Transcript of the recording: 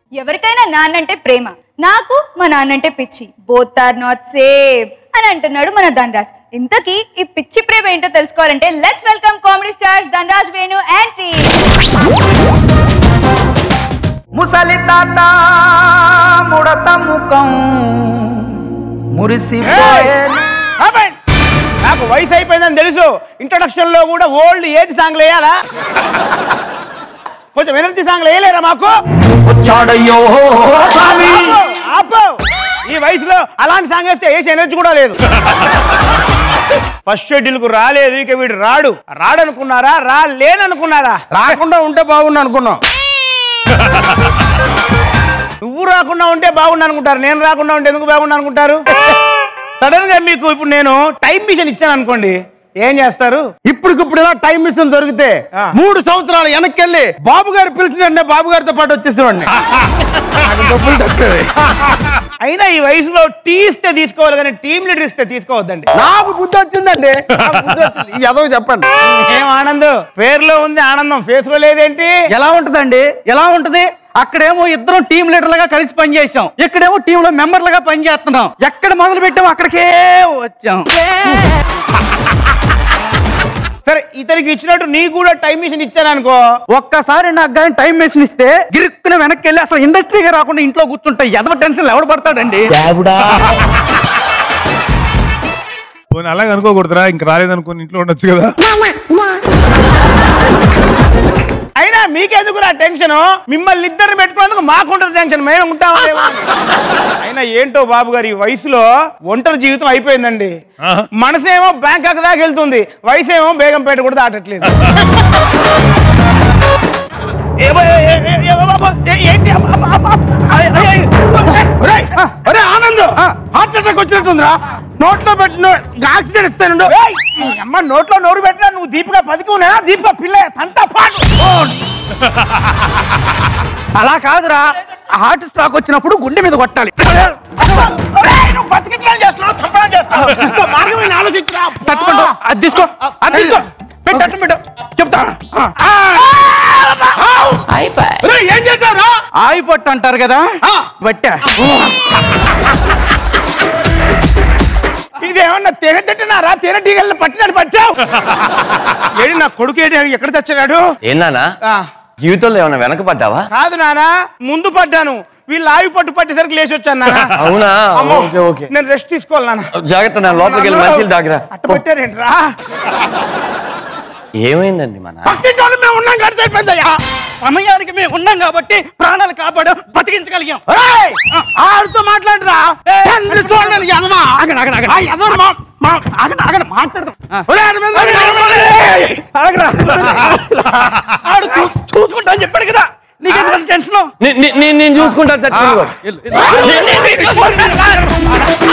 ఎవరికైనా నాన్నంటే ప్రేమ నాకు మా నాన్నంటే పిచ్చి బోత్ ఆర్ నాట్ సేమ్ అని అంటున్నాడు మన ధనరాజ్ ఇంతకీ ఈ పిచ్చి ప్రేమ ఏంటో తెలుసుకోవాలంటే let's welcome comedy stars Dhanraj Venu and team ముసలి తాత ముడత ముఖం మురిసిపోయే ఆపండి. నాకు వయసు అయిపోయిందని తెలుసు ఇంట్రొడక్షన్ లో కూడా ఓల్డ్ ఏజ్ సాంగ్లు వేయాలా కొంచెం ఎనర్జీ సాంగ్లు వేయలేరా మాకు వచ్చాడయ్యో స్వామి ఆపు ఈ వయసులో అలాంటి సాంగ్ వేస్తే వేసి ఎనర్జీ కూడా లేదు ఫస్ట్ షెడ్యూల్ కు రాలేదు ఇక వీడు రాడు రాడనుకున్నారా రా లేననుకున్నారా రాకుండా ఉంటే బాగుండు అనుకున్నాం నువ్వు రాకుండా ఉంటే బాగుండు అనుకుంటారు నేను రాకుండా ఉంటే ఎందుకు బాగుండు అనుకుంటారు సడన్ గా మీకు ఇప్పుడు నేను టైం మిషన్ ఇచ్చాను అనుకోండి ఏం చేస్తారు ఇప్పటికిప్పుడు ఇలా టైం మిషన్ దొరికితే ఆ. మూడు సంవత్సరాలు వెనక్కి వెళ్ళి బాబు గారు పిలిచిన వెంటనే బాబు గారితో పాటు వచ్చేసేవాడిని నాకు డబ్బులు దక్కేవి. అయినా ఈ వయసులో టీ ఇస్తే తీసుకోవాలి కానీ టీం లీడర్ ఇస్తే తీసుకోవద్దండి నాకు బుద్ధి వచ్చిందండి నాకు బుద్ధి వచ్చింది ఈ ఎదవ చెప్పండి ఏం ఆనందం పేరులో ఉంది ఆనందం ఫేస్ లో లేదేంటి ఎలా ఉంటదండి ఎలా ఉంటది అక్కడేమో ఇద్దరం టీం లీడర్లుగా కలిసి పనిచేసాం ఇక్కడేమో టీమ్ లో మెంబర్లుగా పనిచేస్తున్నాం ఎక్కడ మొదలు పెట్టాం అక్కడికే వచ్చాం సరే ఇతనికి ఇచ్చినట్టు నీకు కూడా టైం మిషన్ ఇచ్చాను అనుకో ఒక్కసారి నాకు కానీ టైం మెషిన్ ఇస్తే గిరుక్కున వెనక్కి వెళ్ళి అసలు ఇండస్ట్రీగా రాకుండా ఇంట్లో కూర్చుంటాయి ఎదవ టెన్షన్ ఎవడు పడతాడండి పోనీ అలాగ అనుకోకూడదురా ఇంక రాలేదనుకుని ఇంట్లో ఉండొచ్చు కదా అయినా మీకెందుకు నా టెన్షన్ మిమ్మల్ని ఇద్దరు పెట్టుకున్నందుకు మాకుంటుంది టెన్షన్ మేము ఉంటామా లేవా అని. అయినా ఏంటో బాబు గారు ఈ వయసులో ఒంటరి జీవితం అయిపోయిందండి ఆహా. మనసేమో బ్యాంకాక్ దాకా వెళ్తుంది వయసు ఏమో బేగంపేట కూడా దాటట్లేదు ఏమో, ఏ- ఏ- ఏ- ఏ- బాబా, ఏ- ఏంటి అబ్బా, అబ్బా, అబ్బా. ఒరేయ్, ఒరేయ్ ఆనంద్ హార్ట్ అటాక్ వచ్చినట్టుందిరా నోట్లో పెట్టిన ఆక్సిజన్ ఇస్తాను ఏయ్, ఈ అమ్మ నోట్లో నోరు పెట్టినా నువ్వు దీపిక పదికునే దీపిక పిల్ల తంతా పాటు అలా కాదురా హార్ట్ స్ట్రాక్ వచ్చినప్పుడు గుండె మీద కొట్టాలి ఒరేయ్, నువ్వు బతికించడం చేస్తున్నావు చంపడం చేస్తున్నావు ఇంకో మార్గం నేను ఆలోచించురా సత్తుకుంటూ అది తీసుకో అది తీసుకో పెట్టు అట్టు పెట్టు చెప్తా ఒరేయ్, ఏం చేశావురా ఆయి పట్టు అంటారు కదా బట్టా ఇదేమన్నా తేనెతిట్టినారా తేనెటీగల్ని పట్టినట్టు పట్టావు ఏడి నా కొడుకు ఏడి ఎక్కడ తెచ్చాడు ఏనానా ఆ, జీవితంలో ఏమైనా వెనకపడ్డావా కాదు నానా ముందు పడ్డాను వీళ్ళు ఆవి పట్టు పట్టేసరికి లేచి వచ్చాను నాన్న అవునా అమ్మో, ఓకే ఓకే నేను రెస్ట్ తీసుకోవాలి నాన్న జాగ్రత్త నా లోపలికి వెళ్ళి మంచిలు దాగిరా అట్ట పెట్టారేంట్రా ఏమైందండి మన పక్కింటి వాళ్ళు మేము ఉన్నాం కడితే అయిపోయిందయ్యా సమయానికి మేము ఉన్నాం కాబట్టి ప్రాణాలు కాపాడు బతికించగలిగాం ఒరేయ్, ఆడితో మాట్లాడరా తండ్రి చూడండి ఎదవా ఆగండి, ఆగండి, ఆగండి. ఆ ఎదవను మా- మా- ఆగండి ఆగండి మాట్లాడదాం ఒరేయ్, ఆడి మీద పడి- ఆగరా ఆడు చూ- చూసుకుంటా అని చెప్పాడు కదా నీకెందుకు టెన్షన్ నే- నే- నేను నేను చూసుకుంటా చచ్చి వెళ్ళు, వెళ్ళు.